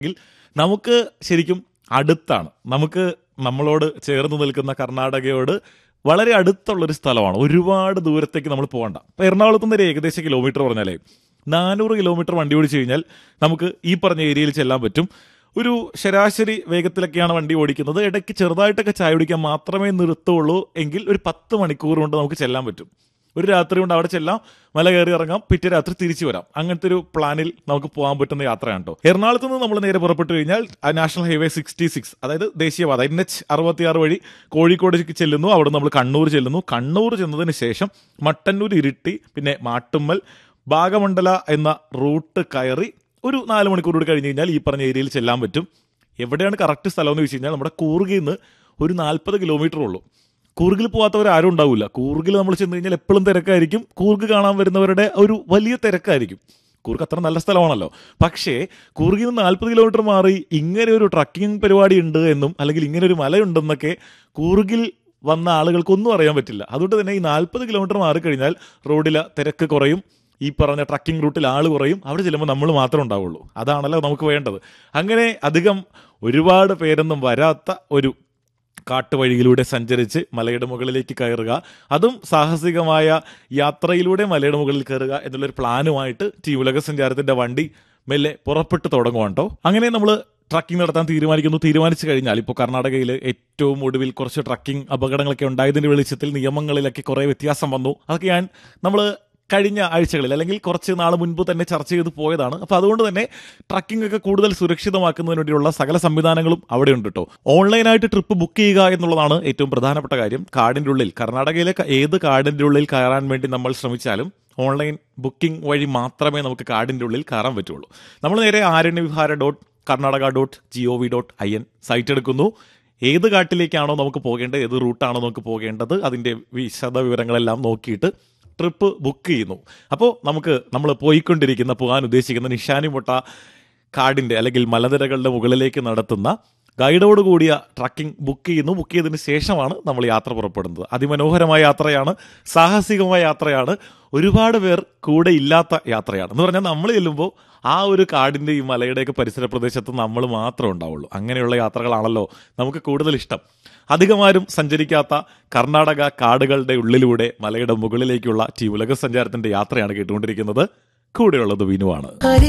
എങ്കിൽ നമുക്ക് ശരിക്കും അടുത്താണ് നമുക്ക് നമ്മളോട് ചേർന്ന് നിൽക്കുന്ന കർണാടകയോട് വളരെ അടുത്തുള്ളൊരു സ്ഥലമാണ് ഒരുപാട് ദൂരത്തേക്ക് നമ്മൾ പോകണ്ട ഇപ്പൊ എറണാകുളത്ത് നിന്ന് ഒരു ഏകദേശം കിലോമീറ്റർ പറഞ്ഞാലേ നാനൂറ് കിലോമീറ്റർ വണ്ടി ഓടിച്ചു കഴിഞ്ഞാൽ നമുക്ക് ഈ പറഞ്ഞ ഏരിയയിൽ ചെല്ലാൻ പറ്റും ഒരു ശരാശരി വേഗത്തിലൊക്കെയാണ് വണ്ടി ഓടിക്കുന്നത് ഇടയ്ക്ക് ചെറുതായിട്ടൊക്കെ ചായ കുടിക്കാൻ മാത്രമേ നിർത്തുള്ളൂ എങ്കിൽ ഒരു പത്ത് മണിക്കൂർ കൊണ്ട് നമുക്ക് ചെല്ലാൻ പറ്റും ഒരു രാത്രി കൊണ്ട് അവിടെ ചെല്ലാം മല കയറി ഇറങ്ങാം പിറ്റേ രാത്രി തിരിച്ചു വരാം അങ്ങനത്തെ ഒരു പ്ലാനിൽ നമുക്ക് പോകാൻ പറ്റുന്ന യാത്രയാണ് കേട്ടോ എറണാകുളത്ത് നിന്ന് നമ്മൾ നേരെ പുറപ്പെട്ടു കഴിഞ്ഞാൽ ആ നാഷണൽ ഹൈവേ സിക്സ്റ്റി സിക്സ് അതായത് ദേശീയപാത എൻ എച്ച് അറുപത്തിയാറ് വഴി കോഴിക്കോടേക്ക് ചെല്ലുന്നു അവിടെ നമ്മൾ കണ്ണൂർ ചെല്ലുന്നു കണ്ണൂർ ചെന്നതിന് ശേഷം മട്ടന്നൂർ ഇരിട്ടി പിന്നെ മാട്ടുമ്മൽ ഭാഗമണ്ഡല എന്ന റൂട്ട് കയറി ഒരു നാല് മണിക്കൂർ കൂടി കഴിഞ്ഞ് കഴിഞ്ഞാൽ ഈ പറഞ്ഞ ഏരിയയിൽ ചെല്ലാൻ പറ്റും എവിടെയാണ് കറക്റ്റ് സ്ഥലം എന്ന് വെച്ച് കഴിഞ്ഞാൽ നമ്മുടെ കൂർഗയിൽ നിന്ന് ഒരു നാൽപ്പത് കിലോമീറ്റർ ഉള്ളൂ കൂർഗിൽ പോകാത്തവർ ആരും ഉണ്ടാവില്ല കൂർഗിൽ നമ്മൾ ചെന്ന് കഴിഞ്ഞാൽ എപ്പോഴും തിരക്കായിരിക്കും കൂർഗ് കാണാൻ വരുന്നവരുടെ ഒരു വലിയ തിരക്കായിരിക്കും കൂർഗ് അത്ര നല്ല സ്ഥലമാണല്ലോ പക്ഷേ കൂർഗിൽ നിന്ന് നാൽപ്പത് കിലോമീറ്റർ മാറി ഇങ്ങനെ ഒരു ട്രക്കിംഗ് പരിപാടി ഉണ്ട് എന്നും അല്ലെങ്കിൽ ഇങ്ങനെ ഒരു മലയുണ്ടെന്നൊക്കെ കൂർഗിൽ വന്ന ആളുകൾക്കൊന്നും അറിയാൻ പറ്റില്ല അതുകൊണ്ട് തന്നെ ഈ നാൽപ്പത് കിലോമീറ്റർ മാറിക്കഴിഞ്ഞാൽ റോഡിലെ തിരക്ക് കുറയും ഈ പറഞ്ഞ ട്രക്കിംഗ് റൂട്ടിൽ ആൾ കുറയും അവിടെ ചെല്ലുമ്പോൾ നമ്മൾ മാത്രമേ ഉണ്ടാവുള്ളൂ അതാണല്ലോ നമുക്ക് വേണ്ടത് അങ്ങനെ അധികം ഒരുപാട് പേരൊന്നും വരാത്ത ഒരു കാട്ടുവഴിയിലൂടെ സഞ്ചരിച്ച് മലയുടെ മുകളിലേക്ക് കയറുക അതും സാഹസികമായ യാത്രയിലൂടെ മലയുടെ മുകളിൽ കയറുക എന്നുള്ളൊരു പ്ലാനുമായിട്ട് ടീം ഉലക സഞ്ചാരത്തിന്റെ വണ്ടി മെല്ലെ പുറപ്പെട്ടു തുടങ്ങുവാണ് കേട്ടോ അങ്ങനെ നമ്മൾ ട്രക്കിംഗ് നടത്താൻ തീരുമാനിക്കുന്നു തീരുമാനിച്ചു കഴിഞ്ഞാൽ ഇപ്പോൾ കർണാടകയിൽ ഏറ്റവും ഒടുവിൽ കുറച്ച് ട്രക്കിംഗ് അപകടങ്ങളൊക്കെ ഉണ്ടായതിന്റെ വെളിച്ചത്തിൽ നിയമങ്ങളിലൊക്കെ കുറേ വ്യത്യാസം വന്നു അതൊക്കെ ഞാൻ നമ്മൾ കഴിഞ്ഞ ആഴ്ചകളിൽ അല്ലെങ്കിൽ കുറച്ച് നാൾ മുൻപ് തന്നെ ചർച്ച ചെയ്ത് പോയതാണ് അപ്പോൾ അതുകൊണ്ട് തന്നെ ട്രക്കിംഗ് ഒക്കെ കൂടുതൽ സുരക്ഷിതമാക്കുന്നതിന് വേണ്ടിയുള്ള സകല സംവിധാനങ്ങളും അവിടെ ഉണ്ട് കേട്ടോ ഓൺലൈനായിട്ട് ട്രിപ്പ് ബുക്ക് ചെയ്യുക എന്നുള്ളതാണ് ഏറ്റവും പ്രധാനപ്പെട്ട കാര്യം കാടിൻ്റെ ഉള്ളിൽ കർണാടകയിലെ ഏത് കാടിൻ്റെ ഉള്ളിൽ കയറാൻ വേണ്ടി നമ്മൾ ശ്രമിച്ചാലും ഓൺലൈൻ ബുക്കിംഗ് വഴി മാത്രമേ നമുക്ക് കാടിൻ്റെ ഉള്ളിൽ കയറാൻ പറ്റുള്ളൂ നമ്മൾ നേരെ Aranyavihara dot Karnataka dot G O V dot I N site എടുക്കുന്നു ഏത് കാട്ടിലേക്കാണോ നമുക്ക് പോകേണ്ടത് ഏത് റൂട്ടാണോ നമുക്ക് പോകേണ്ടത് അതിൻ്റെ വിശദ വിവരങ്ങളെല്ലാം നോക്കിയിട്ട് ട്രിപ്പ് ബുക്ക് ചെയ്യുന്നു അപ്പോൾ നമുക്ക് നമ്മൾ പോയിക്കൊണ്ടിരിക്കുന്ന പോകാൻ ഉദ്ദേശിക്കുന്ന നിഷാനിമുട്ട കാടിൻ്റെ അല്ലെങ്കിൽ മലനിരകളുടെ മുകളിലേക്ക് നടത്തുന്ന ഗൈഡോട് കൂടിയ ട്രക്കിംഗ് ബുക്ക് ചെയ്യുന്നു ബുക്ക് ചെയ്തതിന് ശേഷമാണ് നമ്മൾ യാത്ര പുറപ്പെടുന്നത് അതിമനോഹരമായ യാത്രയാണ് സാഹസികമായ യാത്രയാണ് ഒരുപാട് പേർ കൂടെ ഇല്ലാത്ത യാത്രയാണ് എന്ന് പറഞ്ഞാൽ നമ്മൾ ചെല്ലുമ്പോൾ ആ ഒരു കാടിൻ്റെ ഈ മലയുടെയൊക്കെ പരിസര പ്രദേശത്ത് നമ്മൾ മാത്രമേ ഉണ്ടാവുള്ളൂ അങ്ങനെയുള്ള യാത്രകളാണല്ലോ നമുക്ക് കൂടുതൽ ഇഷ്ടം അധികമാരും സഞ്ചരിക്കാത്ത കർണാടക കാടുകളുടെ ഉള്ളിലൂടെ മലയുടെ മുകളിലേക്കുള്ള ഈ ഉലക സഞ്ചാരത്തിന്റെ യാത്രയാണ് കേട്ടുകൊണ്ടിരിക്കുന്നത് കൂടെയുള്ളത് വിനുവാണ്